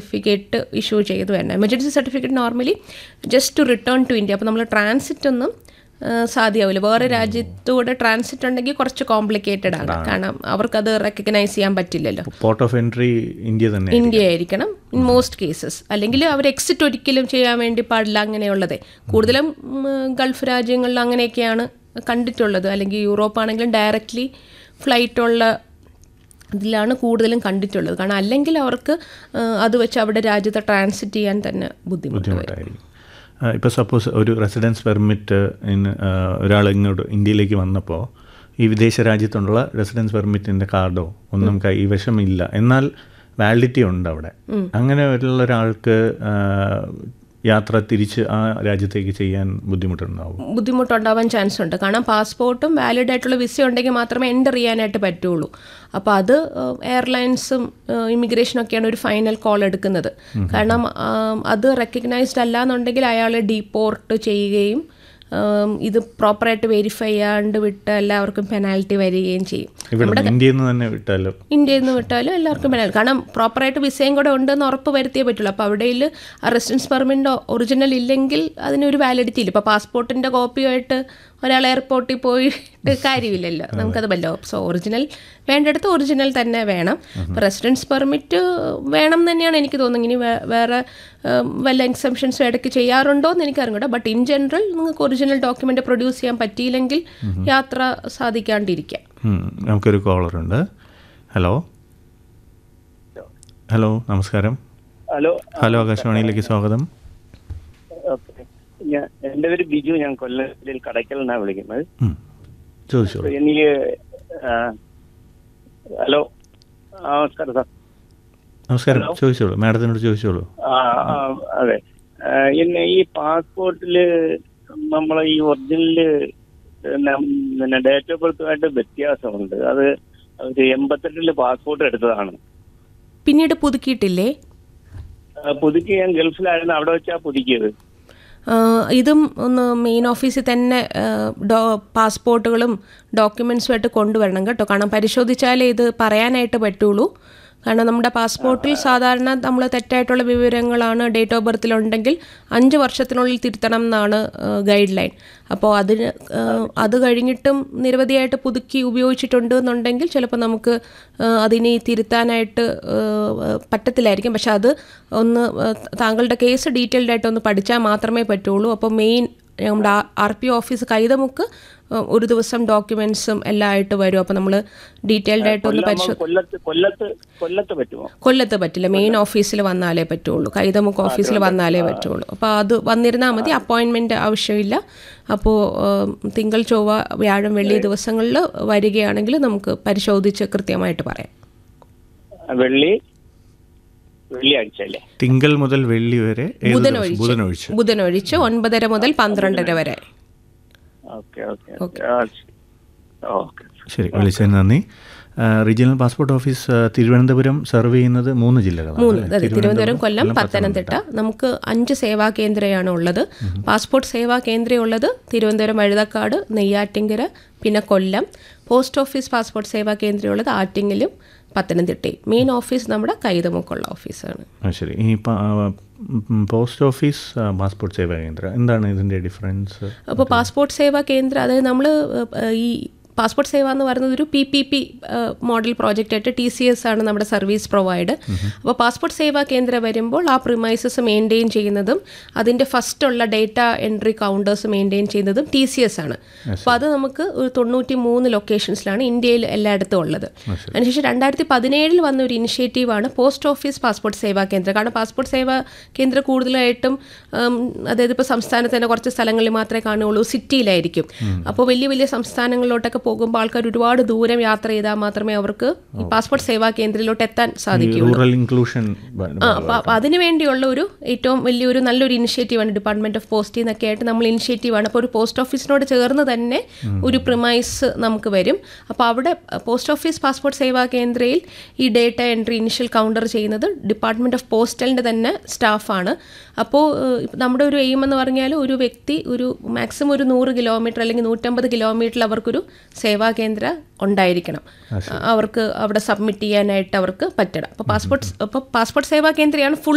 Certificate issue ചെയ്ത് വരണം emergency certificate normally just to return to India അപ്പോൾ നമ്മൾ ട്രാൻസിറ്റ് ഒന്നും ആ, സാധ്യമാവില്ല വേറെ രാജ്യത്തൂടെ ട്രാൻസിറ്റ് ഉണ്ടെങ്കിൽ കുറച്ച് കോംപ്ലിക്കേറ്റഡ് ആണ് കാരണം അവർക്കത് റെക്കഗ്നൈസ് ചെയ്യാൻ പറ്റില്ലല്ലോ പോർട്ട് ഓഫ് എൻട്രി ഇന്ത്യ തന്നെ ഇന്ത്യ ആയിരിക്കണം ഇൻ മോസ്റ്റ് കേസസ് അല്ലെങ്കിൽ അവർ എക്സിറ്റ് ഒരിക്കലും ചെയ്യാൻ വേണ്ടി പാടില്ല അങ്ങനെയുള്ളത് കൂടുതലും ഉം, ഗൾഫ് രാജ്യങ്ങളിൽ അങ്ങനെയൊക്കെയാണ് കണ്ടിട്ടുള്ളത് അല്ലെങ്കിൽ യൂറോപ്പ് ആണെങ്കിലും ഡയറക്റ്റ്ലി ഫ്ലൈറ്റുള്ള ഇതിലാണ് കൂടുതലും കണ്ടിട്ടുള്ളത് കാരണം അല്ലെങ്കിൽ അവർക്ക് ആ, അത് വെച്ച് അവിടെ രാജ്യത്തെ ട്രാൻസിറ്റ് ചെയ്യാൻ തന്നെ ബുദ്ധിമുട്ട് വരും ബുദ്ധിമുട്ടായിരിക്കും ഇപ്പോൾ സപ്പോസ് ഒരു റെസിഡൻസ് പെർമിറ്റ് ഒരാൾ ഇങ്ങോട്ട് ഇന്ത്യയിലേക്ക് വന്നപ്പോൾ ഈ വിദേശ രാജ്യത്തുള്ള റെസിഡൻസ് പെർമിറ്റിൻ്റെ കാർഡോ ഒന്നും കൈവശമില്ല എന്നാൽ വാലിഡിറ്റി ഉണ്ട് അവിടെ അങ്ങനെ ഉള്ള ഒരാൾക്ക് ആ, യാത്ര തിരിച്ച് ആ രാജ്യത്തേക്ക് ചെയ്യാൻ ബുദ്ധിമുട്ടുണ്ടാവും ബുദ്ധിമുട്ടുണ്ടാവാൻ ചാൻസ് ഉണ്ട് കാരണം പാസ്പോർട്ടും വാലിഡ് ആയിട്ടുള്ള വിസ ഉണ്ടെങ്കിൽ മാത്രമേ എൻ്റർ ചെയ്യാനായിട്ട് പറ്റുള്ളൂ അപ്പോൾ അത് എയർലൈൻസും ഇമിഗ്രേഷനും ഒക്കെയാണ് ഒരു ഫൈനൽ കോൾ എടുക്കുന്നത് കാരണം ആ, അത് റെക്കഗ്നൈസ്ഡ് അല്ല എന്നുണ്ടെങ്കിൽ അയാളെ ഡീപ്പോർട്ട് ചെയ്യുകയും ഉം, ഇത് പ്രോപ്പറായിട്ട് വെരിഫൈ ചെയ്യാണ്ട് വിട്ട് എല്ലാവർക്കും പെനാൽറ്റി വരികയും ചെയ്യും ഇവിടെ ഇന്ത്യയിൽ നിന്ന് തന്നെ വിട്ടാലോ ഇന്ത്യയിൽ നിന്ന് വിട്ടാലും എല്ലാവർക്കും പെനാൽറ്റി കാരണം പ്രോപ്പറായിട്ട് വിസയും കൂടെ ഉണ്ടെന്ന് ഉറപ്പ് വരുത്തിയേ പറ്റുള്ളൂ അപ്പോൾ അവിടെയിൽ ആ റെസിഡൻസ് പെർമിറ്റ് ഒറിജിനൽ ഇല്ലെങ്കിൽ അതിനൊരു വാലിഡിറ്റി ഇല്ല ഇപ്പോൾ പാസ്പോർട്ടിൻ്റെ കോപ്പിയായിട്ട് ഒരാൾ എയർപോർട്ടിൽ പോയിട്ട് കാര്യമില്ലല്ലോ നമുക്കത് വല്ലോ സോ ഒറിജിനൽ വേണ്ടടുത്ത് ഒറിജിനൽ തന്നെ വേണം അപ്പോൾ റെസിഡൻസ് പെർമിറ്റ് വേണം എന്ന് തന്നെയാണ് എനിക്ക് തോന്നുന്നത് ഇനി വേ- വേറെ ഉം, വല്ല എക്സംഷൻസും ഇടയ്ക്ക് ചെയ്യാറുണ്ടോ എന്ന് എനിക്ക് അറിഞ്ഞൂടാ ബട്ട് ഇൻ ജനറൽ നിങ്ങൾക്ക് ഒറിജിനൽ ഡോക്യുമെൻ്റ് പ്രൊഡ്യൂസ് ചെയ്യാൻ പറ്റിയില്ലെങ്കിൽ യാത്ര സാധിക്കാണ്ടിരിക്കാം ഉം, നമുക്കൊരു കോളറുണ്ട് ഹലോ ഹലോ നമസ്കാരം ഹലോ ഹലോ ആകാശവാണിയിലേക്ക് സ്വാഗതം ഓക്കെ ഞാൻ എൻ്റെ പേര് ബിജു ഞാൻ കൊല്ലം ജില്ലയിൽ കടയ്ക്കൽ നിന്നാണ് വിളിക്കുന്നത് ഉം, ചോദിച്ചോളൂ എനിക്ക് ആ, ഹലോ ആ, നമസ്കാരം സാർ നമസ്കാരം ചോദിച്ചോളൂ മാഡത്തിനോട് ചോദിച്ചോളൂ ആ ആ, അതെ ആ, എന്നെ ഈ പാസ്പോർട്ടില് നമ്മളെ ഈ ഒറിജിനല് പിന്നെ ഡേറ്റ് ഓഫ് ബർത്തുമായിട്ട് വ്യത്യാസമുണ്ട് അത് ഒരു എൺപത്തെട്ടില് പാസ്പോർട്ട് എടുത്തതാണ് പിന്നീട് പുതുക്കിയിട്ടില്ലേ ആ, പുതുക്കി ഞാൻ ഗൾഫിലായിരുന്നു അവിടെ വെച്ചാ പുതുക്കിയത് ആ, ഇതും ഒന്ന് മെയിൻ ഓഫീസിൽ തന്നെ ആ, ഡോ പാസ്പോർട്ടുകളും ഡോക്യുമെൻസുമായിട്ട് കൊണ്ടുവരണം കേട്ടോ കാരണം പരിശോധിച്ചാലേ ഇത് പറയാനായിട്ട് പറ്റുള്ളൂ കാരണം നമ്മുടെ പാസ്പോർട്ടിൽ സാധാരണ നമ്മൾ തെറ്റായിട്ടുള്ള വിവരങ്ങളാണ് ഡേറ്റ് ഓഫ് ബർത്തിലുണ്ടെങ്കിൽ അഞ്ച് വർഷത്തിനുള്ളിൽ തിരുത്തണം എന്നാണ് ഗൈഡ് ലൈൻ അപ്പോൾ അതിന് ആ, അത് കഴിഞ്ഞിട്ടും നിരവധിയായിട്ട് പുതുക്കി ഉപയോഗിച്ചിട്ടുണ്ട് എന്നുണ്ടെങ്കിൽ ചിലപ്പോൾ നമുക്ക് ആ, അതിനെ തിരുത്താനായിട്ട് ആ, പറ്റത്തില്ലായിരിക്കും പക്ഷെ അത് ഒന്ന് ആ, താങ്കളുടെ കേസ് ഡീറ്റെയിൽഡ് ആയിട്ട് ഒന്ന് പഠിച്ചാൽ മാത്രമേ പറ്റുള്ളൂ അപ്പോൾ മെയിൻ നമ്മുടെ ആർ പി ഓഫീസ് കൈതമുക്ക് ആ, ഒരു ദിവസം ഡോക്യുമെൻസും എല്ലാം ആയിട്ട് വരും അപ്പോൾ നമ്മൾ ഡീറ്റെയിൽഡ് ആയിട്ട് ഒന്ന് കൊല്ലം പരിശോ കൊല്ലത്ത് കൊല്ലത്ത് കൊല്ലത്ത് പറ്റുമോ കൊല്ലത്ത് പറ്റില്ല മെയിൻ ഓഫീസിൽ വന്നാലേ പറ്റുള്ളൂ കൈതമുക്ക് ഓഫീസിൽ വന്നാലേ പറ്റുള്ളൂ അപ്പോൾ അത് വന്നിരുന്നാൽ മതി അപ്പോയിൻമെൻറ്റ് ആവശ്യമില്ല അപ്പോൾ തിങ്കൾ ചൊവ്വ വ്യാഴം വെള്ളി ദിവസങ്ങളിൽ വരികയാണെങ്കിൽ നമുക്ക് പരിശോധിച്ച് കൃത്യമായിട്ട് പറയാം വെള്ളി വെള്ളിയാഴ്ച അല്ലേ തിങ്കൾ മുതൽ വെള്ളി വരെ ഏത് ദിവസം? ബുധനൊഴിച്ച് ബുധനൊഴിച്ച് ഒൻപതര മുതൽ പന്ത്രണ്ടര വരെ ഓക്കെ ഓക്കെ ഓക്കെ ശരി വിളിച്ചതിന് നന്ദി ആ, റീജിയണൽ പാസ്പോർട്ട് ഓഫീസ് ആ, തിരുവനന്തപുരം സെർവ് ചെയ്യുന്നത് മൂന്ന് ജില്ലകളാണ് മൂന്ന് അല്ലേ? അതെ തിരുവനന്തപുരം കൊല്ലം പത്തനംതിട്ട നമുക്ക് അഞ്ച് സേവാ കേന്ദ്രയാണ് ഉള്ളത് പാസ്പോർട്ട് സേവാ കേന്ദ്രം ഉള്ളത് തിരുവനന്തപുരം വഴുതക്കാട് നെയ്യാറ്റിങ്കര പിന്നെ Kollam post office passport Seva Kendra ഉള്ളത് ആറ്റിങ്ങലും പത്തനംതിട്ടയും മെയിൻ ഓഫീസ് നമ്മുടെ കൈതമുക്കുള്ള ഓഫീസാണ് ആ, ശരി ഈ പ- ആ, ഉം, പോസ്റ്റ് ഓഫീസ് ആ, പാസ്പോർട്ട് സേവാ കേന്ദ്രം എന്താണ് ഇതിൻ്റെ ഡിഫറൻസ് അപ്പോൾ പാസ്പോർട്ട് സേവാ കേന്ദ്രം അതായത് നമ്മൾ ഈ പാസ്പോർട്ട് സേവ എന്ന് പറയുന്നത് ഒരു P P P model project ആയിട്ട് ടി സി എസ് ആണ് നമ്മുടെ സർവീസ് പ്രൊവൈഡ് അപ്പോൾ പാസ്പോർട്ട് സേവാ കേന്ദ്രം വരുമ്പോൾ ആ പ്രിമൈസസ് മെയിൻറ്റെയിൻ ചെയ്യുന്നതും അതിൻ്റെ ഫസ്റ്റ് ഉള്ള ഡേറ്റ എൻട്രി കൗണ്ടേഴ്സ് മെയിൻറ്റെയിൻ ചെയ്യുന്നതും ടി സി എസ് ആണ് അപ്പോൾ അത് നമുക്ക് ഒരു തൊണ്ണൂറ്റി മൂന്ന് ലൊക്കേഷൻസിലാണ് ഇന്ത്യയിൽ എല്ലായിടത്തും ഉള്ളത് അതിനുശേഷം രണ്ടായിരത്തി പതിനേഴിൽ വന്ന ഒരു ഇനിഷ്യേറ്റീവാണ് post office passport Seva Kendra കാരണം പാസ്പോർട്ട് സേവാ കേന്ദ്രം കൂടുതലായിട്ടും ഉം, അതായത് ഇപ്പോൾ സംസ്ഥാനത്ത് തന്നെ കുറച്ച് സ്ഥലങ്ങളിൽ മാത്രമേ കാണുകയുള്ളൂ സിറ്റിയിലായിരിക്കും അപ്പോൾ വലിയ വലിയ സംസ്ഥാനങ്ങളിലോട്ടൊക്കെ പോകുമ്പോൾ ആൾക്കാർ ഒരുപാട് ദൂരം യാത്ര ചെയ്താൽ മാത്രമേ അവർക്ക് ഈ പാസ്പോർട്ട് സേവാ കേന്ദ്രത്തിലോട്ട് എത്താൻ സാധിക്കുകയുള്ളൂ റൂറൽ ഇൻക്ലൂഷൻ ആ അപ്പോൾ അപ്പോൾ അതിന് വേണ്ടിയുള്ള ഒരു ഏറ്റവും വലിയൊരു നല്ലൊരു ഇനിഷ്യേറ്റീവാണ് ഡിപ്പാർട്ട്മെന്റ് ഓഫ് പോസ്റ്റ് എന്നൊക്കെ ആയിട്ട് നമ്മൾ ഇനിഷ്യേറ്റീവാണ് അപ്പോൾ ഒരു പോസ്റ്റ് ഓഫീസിനോട് ചേർന്ന് തന്നെ ഒരു പ്രിമൈസ് നമുക്ക് വരും അപ്പോൾ അവിടെ പോസ്റ്റ് ഓഫീസ് പാസ്പോർട്ട് സേവാ കേന്ദ്രയിൽ ഈ ഡേറ്റ എൻട്രി ഇനിഷ്യൽ കൗണ്ടർ ചെയ്യുന്നത് ഡിപ്പാർട്ട്മെന്റ് ഓഫ് പോസ്റ്റലിൻ്റെ തന്നെ സ്റ്റാഫാണ് അപ്പോൾ ഏഹ്, ഇപ്പം നമ്മുടെ ഒരു എയിം എന്ന് പറഞ്ഞാൽ ഒരു വ്യക്തി ഒരു മാക്സിമം ഒരു നൂറ് കിലോമീറ്റർ അല്ലെങ്കിൽ നൂറ്റമ്പത് കിലോമീറ്ററിൽ അവർക്കൊരു സേവാ കേന്ദ്ര ഉണ്ടായിരിക്കണം അവർക്ക് അവിടെ സബ്മിറ്റ് ചെയ്യാനായിട്ട് അവർക്ക് പറ്റണം അപ്പോൾ പാസ്പോർട്ട് അപ്പോൾ പാസ്പോർട്ട് സേവാ കേന്ദ്രയാണ് ഫുൾ